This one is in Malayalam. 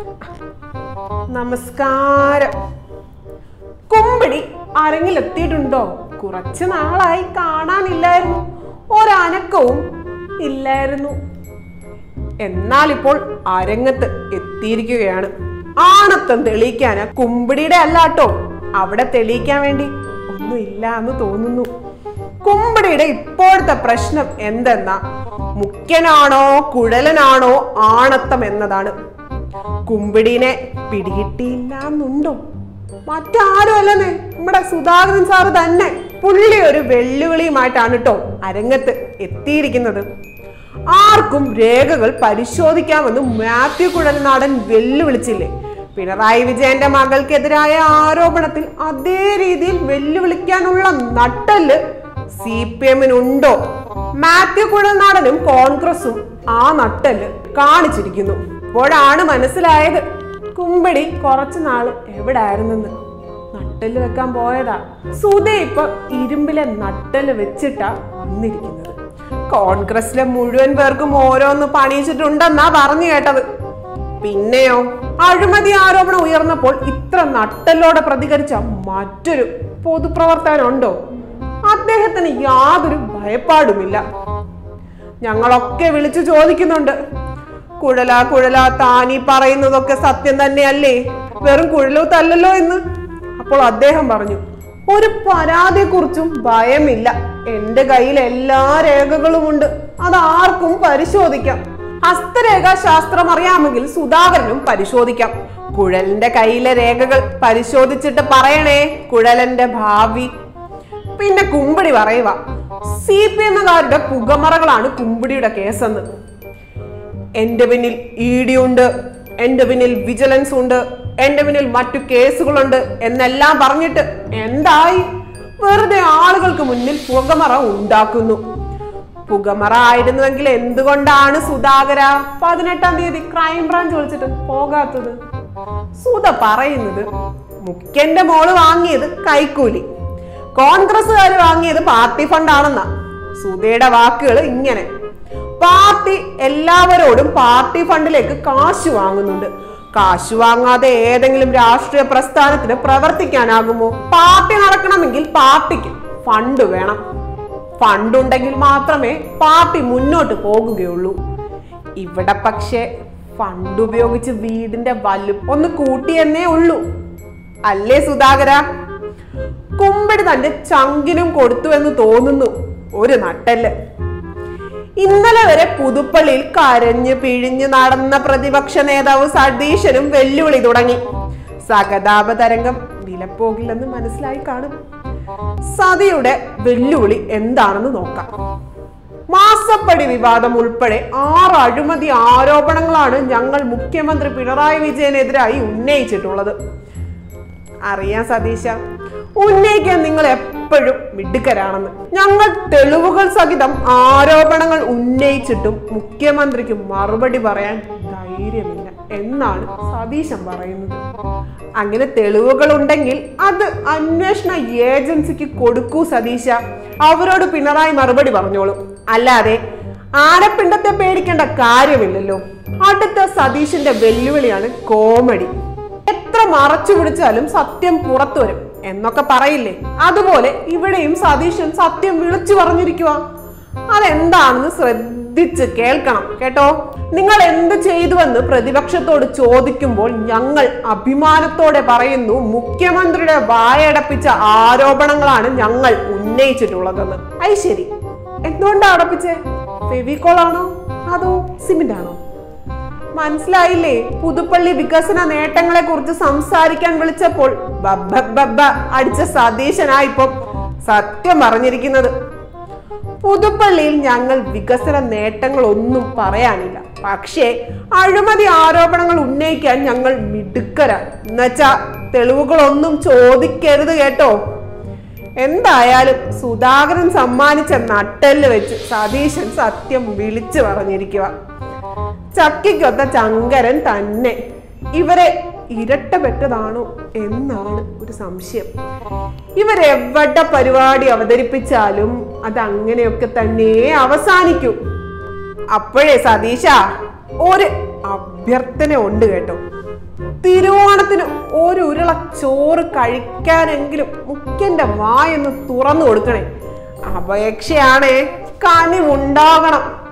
നമസ്കാരം കുമ്പിടി അരങ്ങിലെത്തിയിട്ടുണ്ടോ കുറച്ച് നാളായി കാണാനില്ലായിരുന്നു ഒരനക്കവും ഇല്ലായിരുന്നു എന്നാൽ ഇപ്പോൾ അരങ്ങത്ത് എത്തിയിരിക്കുകയാണ് ആണത്തം തെളിയിക്കാന് കുമ്പിടിയുടെ അല്ലാട്ടോ അവിടെ തെളിയിക്കാൻ വേണ്ടി ഒന്നും ഇല്ല എന്ന് തോന്നുന്നു കുമ്പിടിയുടെ ഇപ്പോഴത്തെ പ്രശ്നം എന്തെന്നാ മുഖ്യനാണോ കുഴലനാണോ ആണത്തം എന്നതാണ് കുമ്പിടിനെ പിടികിട്ടിയില്ല എന്നുണ്ടോ മറ്റാരും അല്ലെന്നേ നമ്മുടെ സുധാകരൻ സാറ് തന്നെ പുള്ളി ഒരു വെല്ലുവിളിയുമായിട്ടാണ് കേട്ടോ അരങ്ങത്ത് എത്തിയിരിക്കുന്നത് ആർക്കും രേഖകൾ പരിശോധിക്കാമെന്ന് മാത്യു കുഴൽനാടൻ വെല്ലുവിളിച്ചില്ലേ പിണറായി വിജയന്റെ മകൾക്കെതിരായ ആരോപണത്തിൽ അതേ രീതിയിൽ വെല്ലുവിളിക്കാനുള്ള നട്ടല് സി പി എമ്മിനുണ്ടോ മാത്യു കുഴൽനാടനും കോൺഗ്രസും ആ നട്ടല് കാണിച്ചിരിക്കുന്നു ഇപ്പോഴാണ് മനസ്സിലായത് കുമ്പിടി കുറച്ചു നാള് എവിടായിരുന്നെന്ന് നട്ടല് വെക്കാൻ പോയതാ സുധ ഇപ്പൊ ഇരുമ്പിലെ നട്ടല് വെച്ചിട്ടാ വന്നിരിക്കുന്നത് കോൺഗ്രസിലെ മുഴുവൻ പേർക്കും ഓരോന്ന് പണിയിച്ചിട്ടുണ്ടെന്നാ പറഞ്ഞു കേട്ടത് പിന്നെയോ അഴിമതി ആരോപണം ഉയർന്നപ്പോൾ ഇത്ര നട്ടലോടെ പ്രതികരിച്ച മറ്റൊരു പൊതുപ്രവർത്തകനുണ്ടോ അദ്ദേഹത്തിന് യാതൊരു ഭയപ്പാടുമില്ല ഞങ്ങളൊക്കെ വിളിച്ചു ചോദിക്കുന്നുണ്ട് കുഴല കുഴല താനീ പറയുന്നതൊക്കെ സത്യം തന്നെയല്ലേ വെറും കുഴലൂത്തല്ലല്ലോ എന്ന് അപ്പോൾ അദ്ദേഹം പറഞ്ഞു ഒരു പരാതിയെക്കുറിച്ചും ഭയമില്ല എന്റെ കയ്യിൽ എല്ലാ രേഖകളുമുണ്ട് അത് ആർക്കും പരിശോധിക്കാം ഹസ്തരേഖാ ശാസ്ത്രം അറിയാമെങ്കിൽ സുധാകരനും പരിശോധിക്കാം കുഴലിന്റെ കയ്യിലെ രേഖകൾ പരിശോധിച്ചിട്ട് പറയണേ കുഴലന്റെ ഭാവി പിന്നെ കുമ്പിടി പറയുക സി പി എമ്മുകാരുടെ പുകമറകളാണ് കുമ്പിടിയുടെ കേസെന്ന് എന്റെ പിന്നിൽ ഇ ഡി ഉണ്ട് എന്റെ പിന്നിൽ വിജിലൻസ് ഉണ്ട് എന്റെ പിന്നിൽ മറ്റു കേസുകളുണ്ട് എന്നെല്ലാം പറഞ്ഞിട്ട് എന്തായി വെറുതെ ആളുകൾക്ക് മുന്നിൽ പുകമറ ഉണ്ടാക്കുന്നു പുകമറ ആയിരുന്നുവെങ്കിൽ എന്തുകൊണ്ടാണ് സുധാകര പതിനെട്ടാം തീയതി ക്രൈംബ്രാഞ്ച് വിളിച്ചിട്ട് പോകാത്തത് സുധ പറയുന്നത് മുഖ്യന്റെ മോള് വാങ്ങിയത് കൈക്കൂലി കോൺഗ്രസ്സുകാർ വാങ്ങിയത് പാർട്ടി ഫണ്ടാണെന്നാ സുധയുടെ വാക്കുകൾ ഇങ്ങനെ പാർട്ടി എല്ലാവരോടും പാർട്ടി ഫണ്ടിലേക്ക് കാശ് വാങ്ങുന്നുണ്ട് കാശ് വാങ്ങാതെ ഏതെങ്കിലും രാഷ്ട്രീയ പ്രസ്ഥാനത്തിന് പ്രവർത്തിക്കാനാകുമോ പാർട്ടി നടക്കണമെങ്കിൽ പാർട്ടിക്ക് ഫണ്ട് വേണം ഫണ്ട് ഉണ്ടെങ്കിൽ മാത്രമേ പാർട്ടി മുന്നോട്ട് പോകുകയുള്ളൂ ഇവിടെ പക്ഷേ ഫണ്ട് ഉപയോഗിച്ച് വീടിന്റെ വലുപ്പം ഒന്ന് കൂട്ടിയെന്നേ ഉള്ളൂ അല്ലേ സുധാകര കുമ്പിടി തന്റെ ചങ്കിനും കൊടുത്തു എന്ന് തോന്നുന്നു ഒരു നട്ടല് ഇന്നലെ വരെ പുതുപ്പള്ളിയിൽ കരഞ്ഞു പിഴിഞ്ഞു നടന്ന പ്രതിപക്ഷ നേതാവ് സതീശനും വെല്ലുവിളി തുടങ്ങി സഹതാപ തരംഗം വിലപ്പോകില്ലെന്ന് മനസ്സിലായി കാണും സതിയുടെ വെല്ലുവിളി എന്താണെന്ന് നോക്കാം മാസപ്പടി വിവാദം ഉൾപ്പെടെ ആറ് അഴിമതി ആരോപണങ്ങളാണ് ഞങ്ങൾ മുഖ്യമന്ത്രി പിണറായി വിജയനെതിരായി ഉന്നയിച്ചിട്ടുള്ളത് അറിയാം സതീശ ഉന്നയിക്കാൻ നിങ്ങൾ എപ്പോഴും മിടുക്കരാണെന്ന് ഞങ്ങൾ തെളിവുകൾ സഹിതം ആരോപണങ്ങൾ ഉന്നയിച്ചിട്ടും മുഖ്യമന്ത്രിക്ക് മറുപടി പറയാൻ ധൈര്യമില്ല എന്നാണ് സതീശൻ പറയുന്നത് അങ്ങനെ തെളിവുകൾ ഉണ്ടെങ്കിൽ അത് അന്വേഷണ ഏജൻസിക്ക് കൊടുക്കൂ സതീശ അവരോട് പിണറായി മറുപടി പറഞ്ഞോളും അല്ലാതെ ആനപ്പിണ്ടത്തെ പേടിക്കേണ്ട കാര്യമില്ലല്ലോ അടുത്ത സതീശന്റെ വെല്ലുവിളിയാണ് കോമഡി എത്ര മറച്ചു പിടിച്ചാലും സത്യം പുറത്തു വരും എന്നൊക്കെ പറയില്ലേ അതുപോലെ ഇവിടെയും സതീശൻ സത്യം വിളിച്ചു പറഞ്ഞിരിക്കുക അതെന്താണെന്ന് ശ്രദ്ധിച്ച് കേൾക്കണം കേട്ടോ നിങ്ങൾ എന്ത് ചെയ്തുവെന്ന് പ്രതിപക്ഷത്തോട് ചോദിക്കുമ്പോൾ ഞങ്ങൾ അഭിമാനത്തോടെ പറയുന്നു മുഖ്യമന്ത്രിയുടെ വായടപ്പിച്ച ആരോപണങ്ങളാണ് ഞങ്ങൾ ഉന്നയിച്ചിട്ടുള്ളതെന്ന് അത് ശരി എന്തുകൊണ്ടാ അടപ്പിച്ചേ ഫെവിക്കോൾ ആണോ അതോ സിമെന്റ് ആണോ മനസ്സിലായില്ലേ പുതുപ്പള്ളി വികസന നേട്ടങ്ങളെ കുറിച്ച് സംസാരിക്കാൻ വിളിച്ചപ്പോൾ ബബ്ബ ബബ്ബ അടിച്ച സതീശനായിപ്പം സത്യം പറഞ്ഞിരിക്കുന്നത് പുതുപ്പള്ളിയിൽ ഞങ്ങൾ വികസന നേട്ടങ്ങളൊന്നും പറയാനില്ല പക്ഷേ അഴിമതി ആരോപണങ്ങൾ ഉന്നയിക്കാൻ ഞങ്ങൾ മിടുക്കരാണ് എന്നുവെച്ചാ തെളിവുകളൊന്നും ചോദിക്കരുത് കേട്ടോ എന്തായാലും സുധാകരൻ സമ്മാനിച്ച നട്ടെല്ല് വെച്ച് സതീശൻ സത്യം വിളിച്ചു പറഞ്ഞിരിക്കുക ചക്കിക്കൊത്ത ചങ്കരൻ തന്നെ ഇവരെ ഇരട്ടപ്പെട്ടതാണോ എന്നാണ് ഒരു സംശയം ഇവരെവിടെ പരിപാടി അവതരിപ്പിച്ചാലും അത് അങ്ങനെയൊക്കെ തന്നെ അവസാനിക്കൂ അപ്പോഴേ സതീശ ഒരു അഭ്യർത്ഥന ഉണ്ട് കേട്ടോ തിരുവോണത്തിന് ഒരു ഉരുള ചോറ് കഴിക്കാനെങ്കിലും മുഖ്യന്റെ വായൊന്ന് തുറന്നു കൊടുക്കണേ അപേക്ഷയാണേ കനിവുണ്ടാകണം